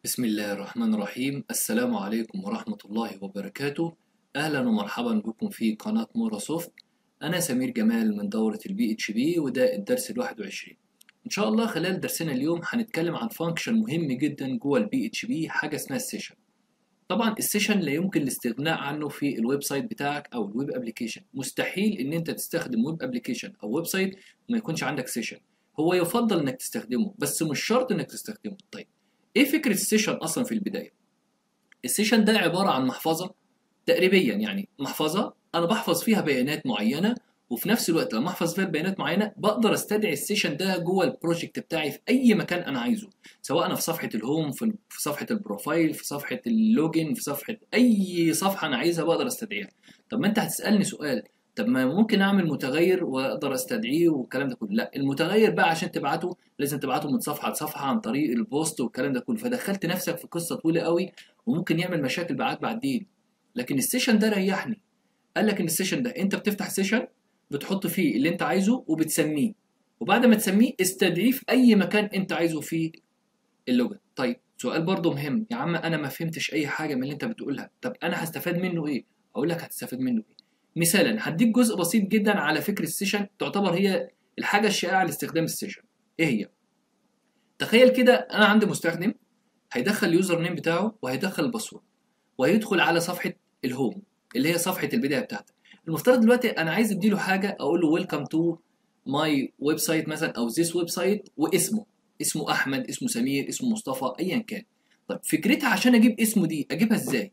بسم الله الرحمن الرحيم السلام عليكم ورحمة الله وبركاته أهلا ومرحبا بكم في قناة مورا سوفت أنا سمير جمال من دورة البي اتش بي وده الدرس الواحد وعشرين إن شاء الله خلال درسنا اليوم هنتكلم عن فانكشن مهم جدا جوه البي اتش بي حاجة اسمها السيشن طبعا السيشن لا يمكن الاستغناء عنه في الويب سايت بتاعك او الويب ابلكيشن مستحيل ان انت تستخدم ويب ابلكيشن او ويب سايت وما يكونش عندك سيشن هو يفضل انك تستخدمه بس مش شرط انك تستخدمه طيب ايه فكره السيشن اصلا في البدايه السيشن ده عباره عن محفظه تقريبيا يعني محفظه انا بحفظ فيها بيانات معينه وفي نفس الوقت لما احفظ فيها بيانات معينه بقدر استدعي السيشن ده جوه البروجكت بتاعي في اي مكان انا عايزه سواء انا في صفحه الهوم في في صفحه البروفايل في صفحه اللوجن في صفحه اي صفحه انا عايزها بقدر استدعيها طب ما انت هتسالني سؤال طب ما ممكن اعمل متغير واقدر استدعيه والكلام ده كله لا المتغير بقى عشان تبعته لازم تبعته من صفحه لصفحه عن طريق البوست والكلام ده كله فدخلت نفسك في قصه طويله قوي وممكن يعمل مشاكل معاك بعدين لكن السيشن ده ريحني قال لك ان السيشن ده انت بتفتح سيشن بتحط فيه اللي انت عايزه وبتسميه وبعد ما تسميه استدعيه في اي مكان انت عايزه في اللوجن طيب سؤال برضه مهم يا عم انا ما فهمتش اي حاجه من اللي انت بتقولها طب انا هستفاد منه ايه اقول لك هتستفاد منه ايه مثالا هديك جزء بسيط جدا على فكره السيشن تعتبر هي الحاجه الشائعه لاستخدام السيشن ايه هي تخيل كده انا عندي مستخدم هيدخل اليوزر نيم بتاعه وهيدخل الباسورد وهيدخل على صفحه الهوم اللي هي صفحه البدايه بتاعتك المفترض دلوقتي انا عايز اديله حاجه اقول له ويلكم تو ماي ويب سايت مثلا او ذيس ويب سايت واسمه اسمه احمد اسمه سمير اسمه مصطفى ايا كان طيب فكرتها عشان اجيب اسمه دي اجيبها ازاي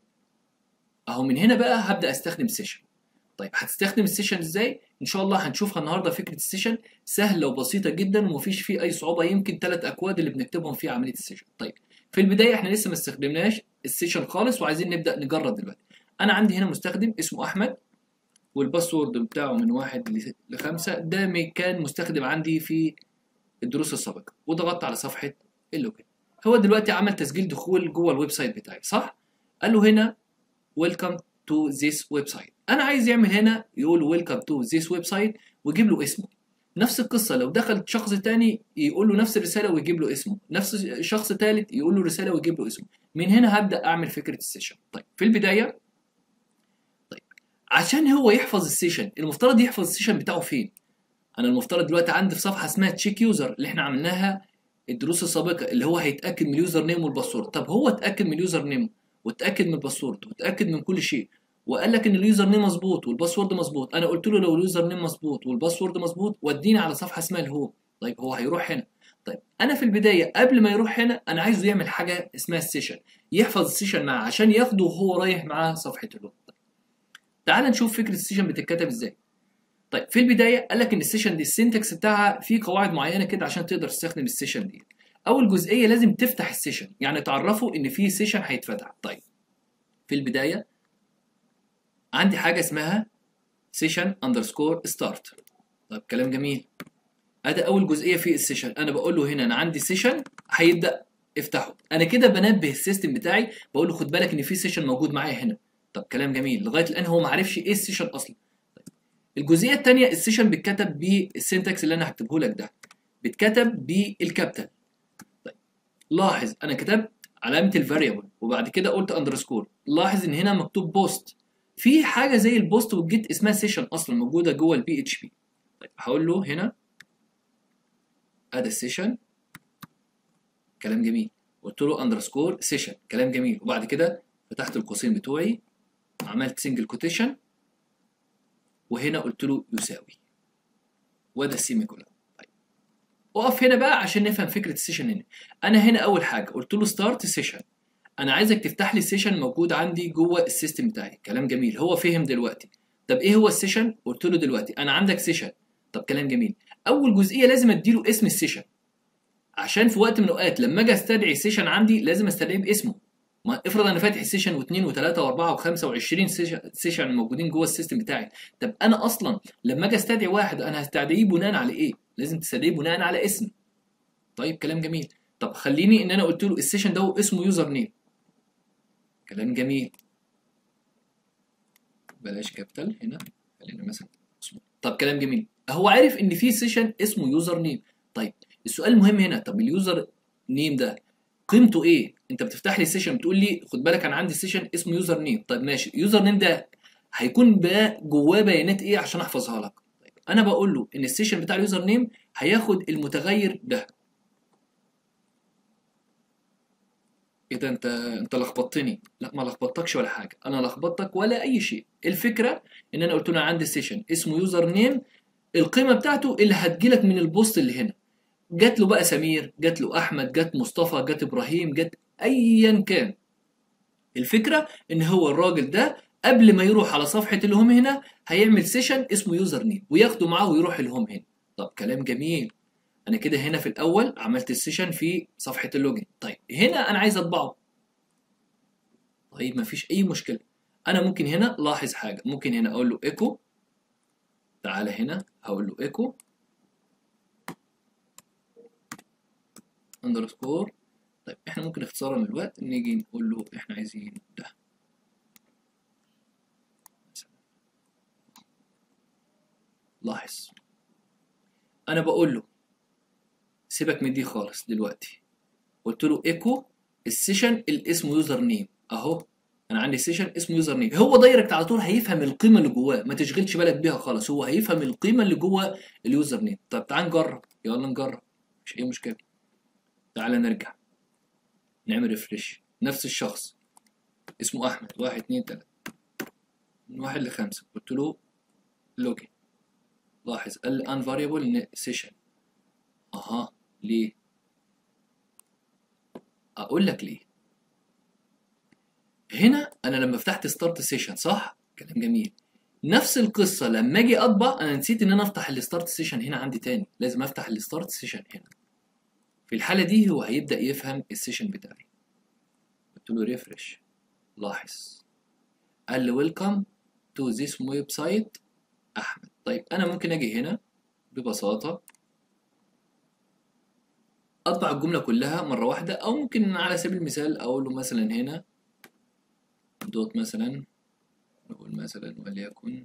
اهو من هنا بقى هبدا استخدم سيشن طيب هتستخدم السيشن ازاي ان شاء الله هنشوفها النهارده فكره السيشن سهله وبسيطه جدا ومفيش فيه اي صعوبه يمكن ثلاث اكواد اللي بنكتبهم في عمليه السيشن طيب في البدايه احنا لسه ما استخدمناش السيشن خالص وعايزين نبدا نجرب دلوقتي انا عندي هنا مستخدم اسمه احمد والباسورد بتاعه من واحد لخمسة ده كان مستخدم عندي في الدروس السابقة وضغطت على صفحة اللوجن هو دلوقتي عمل تسجيل دخول جوه الويب سايت بتاعي صح؟ قال له هنا ويلكم تو ذيس ويب سايت انا عايز يعمل هنا يقول ويلكم تو ذيس ويب سايت ويجيب له اسمه نفس القصة لو دخل شخص تاني يقول له نفس الرسالة ويجيب له اسمه نفس شخص تالت يقول له رسالة ويجيب له اسمه من هنا هبدأ أعمل فكرة السيشن طيب في البداية عشان هو يحفظ السيشن المفترض يحفظ السيشن بتاعه فين انا المفترض دلوقتي عندي في صفحه اسمها تشيك يوزر اللي احنا عملناها الدروس السابقه اللي هو هيتاكد من اليوزر نيم والباسورد طب هو اتاكد من اليوزر نيم واتاكد من الباسورد واتاكد من كل شيء وقال لك ان اليوزر نيم مظبوط والباسورد مظبوط انا قلت له لو اليوزر نيم مظبوط والباسورد مظبوط وديني على صفحه اسمها الهوم طيب هو هيروح هنا طيب انا في البدايه قبل ما يروح هنا انا عايزه يعمل حاجه اسمها السيشن يحفظ السيشن معاه عشان ياخده وهو رايح معاه صفحه الهوم تعال نشوف فكره السيشن بتتكتب ازاي طيب في البدايه قال لك ان السيشن دي السنتكس بتاعها في قواعد معينه كده عشان تقدر تستخدم السيشن دي اول جزئيه لازم تفتح السيشن يعني تعرفوا ان في سيشن هيتفتح طيب في البدايه عندي حاجه اسمها سيشن اندرسكور ستارت طيب كلام جميل ادي اول جزئيه في السيشن انا بقول له هنا انا عندي سيشن هيبدا افتحه انا كده بنبه السيستم بتاعي بقول له خد بالك ان في سيشن موجود معايا هنا طب كلام جميل لغايه الان هو ما عرفش ايه السيشن اصلا طيب. الجزئيه الثانيه السيشن بيتكتب بالسنتكس اللي انا هكتبه لك ده بيتكتب بالكابيتال طيب لاحظ انا كتبت علامه الفاريبل وبعد كده قلت اندرسكور لاحظ ان هنا مكتوب بوست في حاجه زي البوست والجيت اسمها سيشن اصلا موجوده جوه البي اتش بي طيب هقول له هنا ادي السيشن كلام جميل قلت له اندرسكور سيشن كلام جميل وبعد كده فتحت القوسين بتوعي عملت سنجل كوتيشن وهنا قلت له يساوي وده السيمي كولون طيب اقف هنا بقى عشان نفهم فكره السيشن هنا انا هنا اول حاجه قلت له ستارت سيشن انا عايزك تفتح لي السيشن موجود عندي جوه السيستم بتاعي كلام جميل هو فهم دلوقتي طب ايه هو السيشن قلت له دلوقتي انا عندك سيشن طب كلام جميل اول جزئيه لازم اديله اسم السيشن عشان في وقت من الاوقات لما اجي استدعي سيشن عندي لازم استدعيه باسمه ما افرض انا فاتح السيشن واثنين وثلاثه واربعه وخمسه وعشرين سيشن موجودين جوه السيستم بتاعي طب انا اصلا لما اجي استدعي واحد انا هستدعيه بناء على ايه؟ لازم تستدعيه بناء على اسم طيب كلام جميل طب خليني ان انا قلت له السيشن ده اسمه يوزر نيم كلام جميل بلاش كابيتال هنا خلينا مثلا اسمه طب كلام جميل هو عارف ان في سيشن اسمه يوزر نيم طيب السؤال المهم هنا طب اليوزر نيم ده قيمته ايه انت بتفتح لي السيشن بتقول لي خد بالك انا عندي سيشن اسمه يوزر نيم طيب ماشي اليوزر نيم ده هيكون بقى جواه بيانات ايه عشان احفظها لك طيب انا بقول له ان السيشن بتاع اليوزر نيم هياخد المتغير ده ايه ده انت انت لخبطتني لا ما لخبطتكش ولا حاجه انا لخبطتك ولا اي شيء الفكره ان انا قلت له عندي سيشن اسمه يوزر نيم القيمه بتاعته اللي هتجيلك من البوست اللي هنا جات له بقى سمير جات له احمد جات مصطفى جات ابراهيم جات ايا كان الفكره ان هو الراجل ده قبل ما يروح على صفحه الهوم هنا هيعمل سيشن اسمه يوزر نيم وياخده معاه ويروح الهوم هنا طب كلام جميل انا كده هنا في الاول عملت السيشن في صفحه اللوجن طيب هنا انا عايز اطبعه طيب مفيش اي مشكله انا ممكن هنا لاحظ حاجه ممكن هنا اقول له ايكو تعالى هنا هقول له ايكو اندرسكور طيب احنا ممكن اختصارا للوقت نيجي نقول له احنا عايزين ده لاحظ انا بقول له سيبك من دي خالص دلوقتي قلت له ايكو السيشن اللي اسمه يوزر نيم اهو انا عندي سيشن اسمه يوزر نيم هو دايركت على طول هيفهم القيمه اللي جواه ما تشغلش بالك بيها خالص هو هيفهم القيمه اللي جوه اليوزر نيم طب تعال نجرب يلا نجرب مش اي مشكله تعالى نرجع نعمل ريفريش نفس الشخص اسمه احمد واحد اتنين تلاته من واحد لخمسه قلت له لوجن لاحظ قال لي ان فاريبل سيشن اها ليه اقول لك ليه هنا انا لما فتحت ستارت سيشن صح كلام جميل نفس القصه لما اجي اطبع انا نسيت ان انا افتح الستارت سيشن هنا عندي تاني لازم افتح الستارت سيشن هنا في الحاله دي هو هيبدا يفهم السيشن بتاعي قلت له ريفرش لاحظ قال لي ويلكم تو ذيس ويب سايت احمد طيب انا ممكن اجي هنا ببساطه اطبع الجمله كلها مره واحده او ممكن على سبيل المثال اقول له مثلا هنا دوت مثلا نقول مثلا وليكن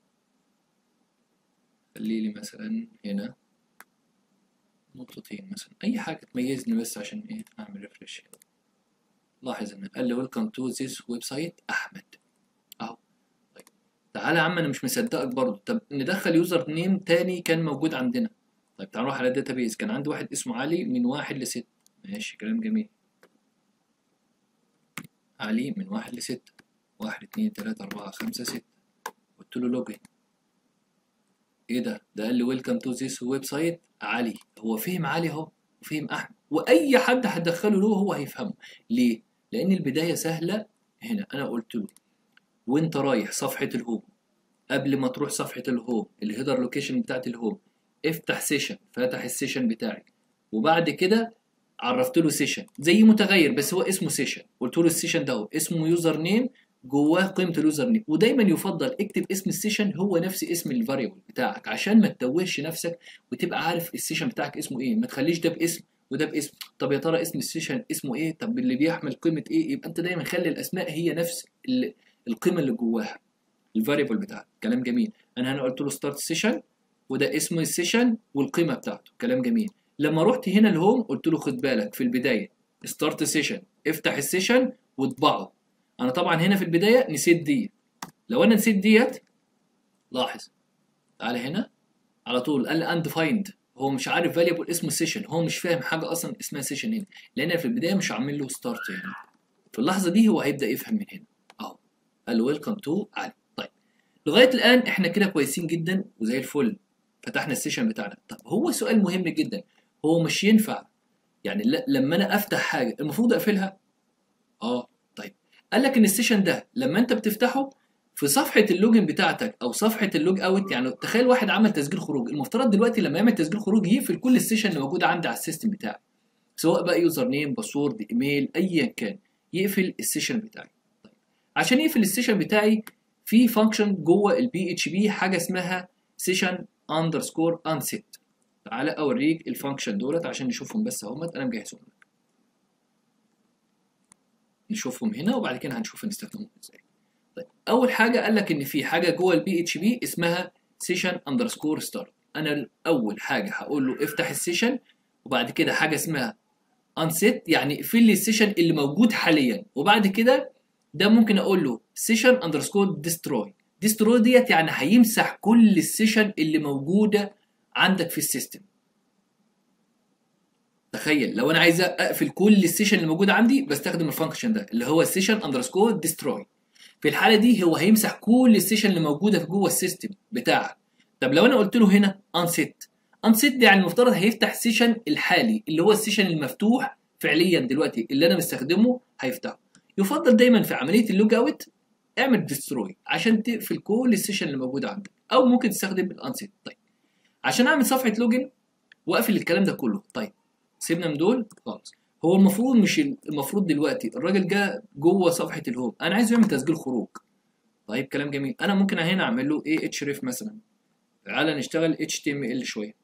خلي لي مثلا هنا نقطتين مثلا اي حاجه تميزني بس عشان ايه اعمل ريفرش لاحظ ان قال لي ويلكم تو ذيس ويب سايت احمد اهو طيب تعالى يا عم انا مش مصدقك برضه طب ندخل يوزر نيم تاني كان موجود عندنا طيب تعال نروح على الداتابيز كان عندي واحد اسمه علي من واحد لستة ماشي كلام جميل علي من واحد لستة واحد اتنين تلاتة أربعة خمسة ستة قلت له لوجن ايه ده ده قال لي ويلكم تو ذيس ويب سايت علي هو فهم علي اهو وفهم احمد واي حد هتدخله له هو هيفهمه ليه لان البدايه سهله هنا انا قلت له وانت رايح صفحه الهوم قبل ما تروح صفحه الهوم الهيدر لوكيشن بتاعت الهوم افتح سيشن فاتح السيشن بتاعي وبعد كده عرفت له سيشن زي متغير بس هو اسمه سيشن قلت له السيشن ده اسمه يوزر نيم جواه قيمه اليوزر نيم ودايما يفضل اكتب اسم السيشن هو نفس اسم الفاريبل بتاعك عشان ما تتوهش نفسك وتبقى عارف السيشن بتاعك اسمه ايه ما تخليش ده باسم وده باسم طب يا ترى اسم السيشن اسمه ايه طب اللي بيحمل قيمه ايه يبقى انت دايما خلي الاسماء هي نفس القيمه اللي جواها الفاريبل بتاعك كلام جميل انا هنا قلت له ستارت سيشن وده اسم السيشن والقيمه بتاعته كلام جميل لما رحت هنا الهوم قلت له خد بالك في البدايه ستارت سيشن افتح السيشن واطبعه انا طبعا هنا في البدايه نسيت دي لو انا نسيت ديت لاحظ تعالى هنا على طول قال لي اند فايند هو مش عارف فاليبل اسمه سيشن هو مش فاهم حاجه اصلا اسمها سيشن هنا لان أنا في البدايه مش عامل له ستارت هنا في اللحظه دي هو هيبدا يفهم من هنا اهو قال له ويلكم تو علي طيب لغايه الان احنا كده كويسين جدا وزي الفل فتحنا السيشن بتاعنا طب هو سؤال مهم جدا هو مش ينفع يعني ل- لما انا افتح حاجه المفروض اقفلها اه طيب قال لك ان السيشن ده لما انت بتفتحه في صفحه اللوجن بتاعتك او صفحه اللوج اوت يعني تخيل واحد عمل تسجيل خروج المفترض دلوقتي لما يعمل تسجيل خروج يقفل كل السيشن اللي موجوده عندي على السيستم بتاعي سواء بقى يوزر نيم باسورد ايميل ايا كان يقفل السيشن بتاعي طيب. عشان يقفل السيشن بتاعي في فانكشن جوه البي اتش بي حاجه اسمها سيشن اندرسكور انسيت تعالى اوريك الفانكشن دولت عشان نشوفهم بس اهمت انا مجهزهم لك نشوفهم هنا وبعد كده هنشوف نستخدمهم ازاي طيب اول حاجه قال لك ان في حاجه جوه البي اتش بي اسمها سيشن اندرسكور ستارت انا اول حاجه هقول له افتح السيشن وبعد كده حاجه اسمها unset يعني اقفل لي السيشن اللي موجود حاليا وبعد كده ده ممكن اقول له سيشن اندرسكور ديستروي ديستروي ديت يعني هيمسح كل السيشن اللي موجوده عندك في السيستم تخيل لو انا عايز اقفل كل السيشن اللي موجوده عندي بستخدم الفانكشن ده اللي هو سيشن اندرسكور ديستروي في الحاله دي هو هيمسح كل السيشن اللي موجوده في جوه السيستم بتاعك طب لو انا قلت له هنا انسيت انسيت ده يعني المفترض هيفتح السيشن الحالي اللي هو السيشن المفتوح فعليا دلوقتي اللي انا مستخدمه هيفتحه يفضل دايما في عمليه اللوج اوت اعمل ديستروي عشان تقفل كل السيشن اللي موجوده عندك او ممكن تستخدم الانسيت طيب عشان اعمل صفحه لوجن واقفل الكلام ده كله طيب سيبنا من دول خالص هو المفروض مش المفروض دلوقتي الراجل جه جوه صفحه الهوم انا عايزه يعمل تسجيل خروج طيب كلام جميل انا ممكن هنا اعمل له ايه اتش ريف مثلا تعالى نشتغل اتش تي ام ال شويه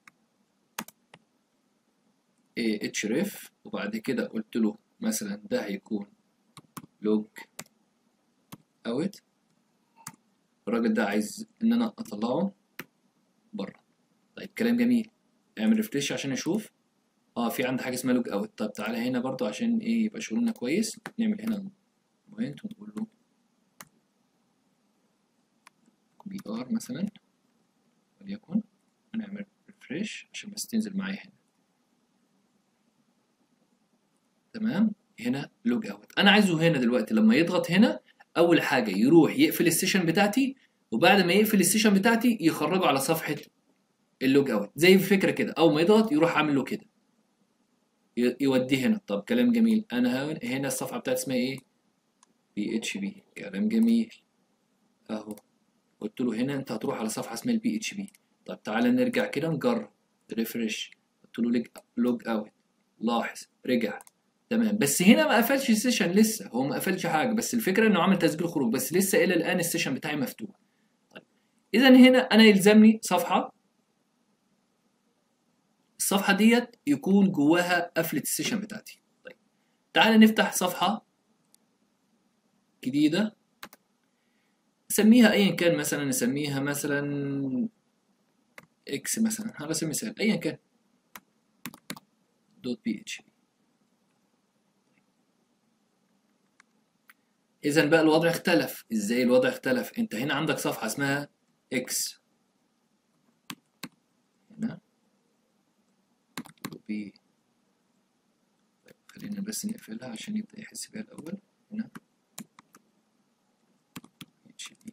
ايه اتش ريف وبعد كده قلت له مثلا ده هيكون لوج اوت الراجل ده عايز ان انا اطلعه بره طيب كلام جميل اعمل ريفريش عشان اشوف اه في عندي حاجه اسمها لوج اوت طب تعالى هنا برضو عشان ايه يبقى شغلنا كويس نعمل هنا بوينت ونقول له بي ار مثلا وليكن ونعمل ريفريش عشان بس تنزل معايا هنا تمام هنا لوج اوت انا عايزه هنا دلوقتي لما يضغط هنا اول حاجه يروح يقفل السيشن بتاعتي وبعد ما يقفل السيشن بتاعتي يخرجه على صفحه اللوج اوت زي الفكره كده اول ما يضغط يروح عامل له كده يوديه هنا طب كلام جميل انا هنا الصفحه بتاعتي اسمها ايه بي اتش بي كلام جميل اهو قلت له هنا انت هتروح على صفحه اسمها البي اتش بي طب تعالى نرجع كده نجرب ريفرش قلت له لوج اوت لاحظ رجع تمام بس هنا ما قفلش السيشن لسه هو ما قفلش حاجه بس الفكره انه عمل تسجيل خروج بس لسه الى الان السيشن بتاعي مفتوح طيب اذا هنا انا يلزمني صفحه الصفحه ديت يكون جواها قفله السيشن بتاعتي طيب تعالى نفتح صفحه جديده نسميها ايا كان مثلا نسميها مثلا اكس مثلا على سبيل المثال ايا كان دوت بي اتش اذا بقى الوضع اختلف ازاي الوضع اختلف انت هنا عندك صفحه اسمها اكس هنا بي طيب خلينا بس نقفلها عشان يبدا يحس بيها الاول هنا اتش بي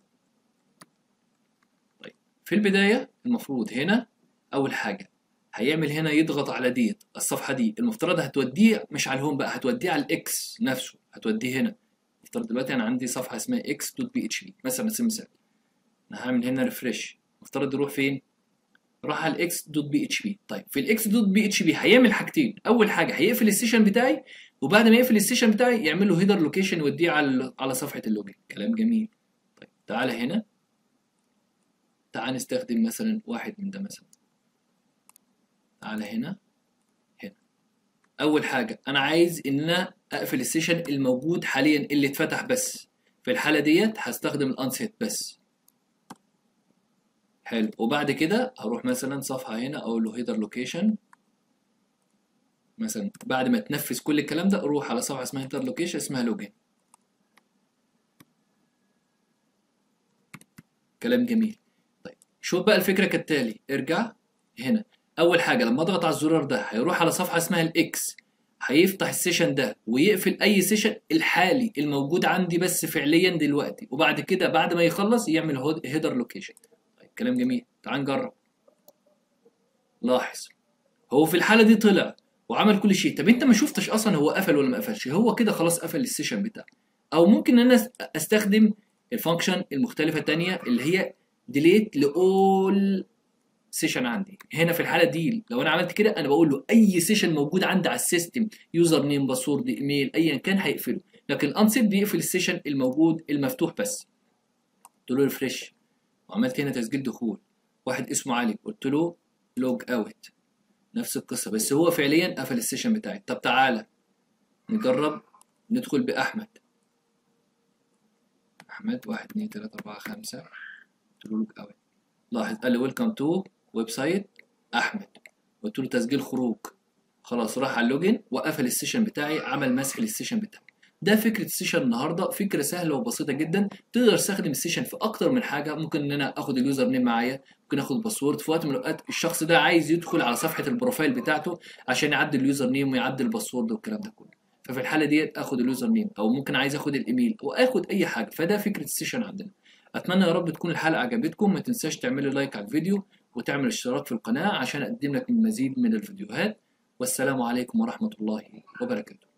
طيب في البدايه المفروض هنا اول حاجه هيعمل هنا يضغط على ديت الصفحه دي المفترض هتوديه مش على الهوم بقى هتوديه على الاكس نفسه هتوديه هنا افترض دلوقتي انا عندي صفحه اسمها اكس دوت بي اتش بي مثلا على سبيل المثال انا هعمل هنا ريفرش افترض يروح فين راح على الاكس دوت بي اتش بي طيب في الاكس دوت بي اتش بي هيعمل حاجتين اول حاجه هيقفل السيشن بتاعي وبعد ما يقفل السيشن بتاعي يعمل له هيدر لوكيشن يوديه على على صفحه اللوجن كلام جميل طيب تعالى هنا تعال نستخدم مثلا واحد من ده مثلا تعالى هنا هنا اول حاجه انا عايز ان انا اقفل السيشن الموجود حاليا اللي اتفتح بس في الحاله ديت هستخدم الانسيت بس حلو وبعد كده هروح مثلا صفحه هنا اقول له هيدر لوكيشن مثلا بعد ما تنفذ كل الكلام ده اروح على صفحه اسمها هيدر لوكيشن اسمها لوجين كلام جميل طيب شوف بقى الفكره كالتالي ارجع هنا اول حاجه لما اضغط على الزرار ده هيروح على صفحه اسمها الاكس هيفتح السيشن ده ويقفل اي سيشن الحالي الموجود عندي بس فعليا دلوقتي وبعد كده بعد ما يخلص يعمل هيدر لوكيشن طيب كلام جميل تعال نجرب لاحظ هو في الحاله دي طلع وعمل كل شيء طب انت ما شفتش اصلا هو قفل ولا ما قفلش هو كده خلاص قفل السيشن بتاعه او ممكن ان انا استخدم الفانكشن المختلفه الثانيه اللي هي ديليت لاول سيشن عندي هنا في الحاله دي لو انا عملت كده انا بقول له اي سيشن موجود عندي على السيستم يوزر نيم باسورد ايميل ايا كان هيقفله لكن الانسيت بيقفل السيشن الموجود المفتوح بس قلت له ريفريش وعملت هنا تسجيل دخول واحد اسمه علي قلت له لوج اوت نفس القصه بس هو فعليا قفل السيشن بتاعي طب تعالى نجرب ندخل باحمد احمد واحد اتنين تلاته اربعه خمسه قلت له لوج اوت لاحظ قال لي ويلكم تو ويب سايت احمد قلت له تسجيل خروج خلاص راح على اللوجن وقفل السيشن بتاعي عمل مسح للسيشن بتاعي ده فكره السيشن النهارده فكره سهله وبسيطه جدا تقدر تستخدم السيشن في اكتر من حاجه ممكن ان انا اخد اليوزر نيم معايا ممكن اخد الباسورد في وقت من الاوقات الشخص ده عايز يدخل على صفحه البروفايل بتاعته عشان يعدل اليوزر نيم ويعدل الباسورد والكلام ده كله ففي الحاله ديت اخد اليوزر نيم او ممكن عايز اخد الايميل او اخد اي حاجه فده فكره السيشن عندنا اتمنى يا رب تكون الحلقه عجبتكم ما تنساش تعمل لايك على الفيديو وتعمل اشتراك في القناه عشان اقدم لك المزيد من الفيديوهات والسلام عليكم ورحمه الله وبركاته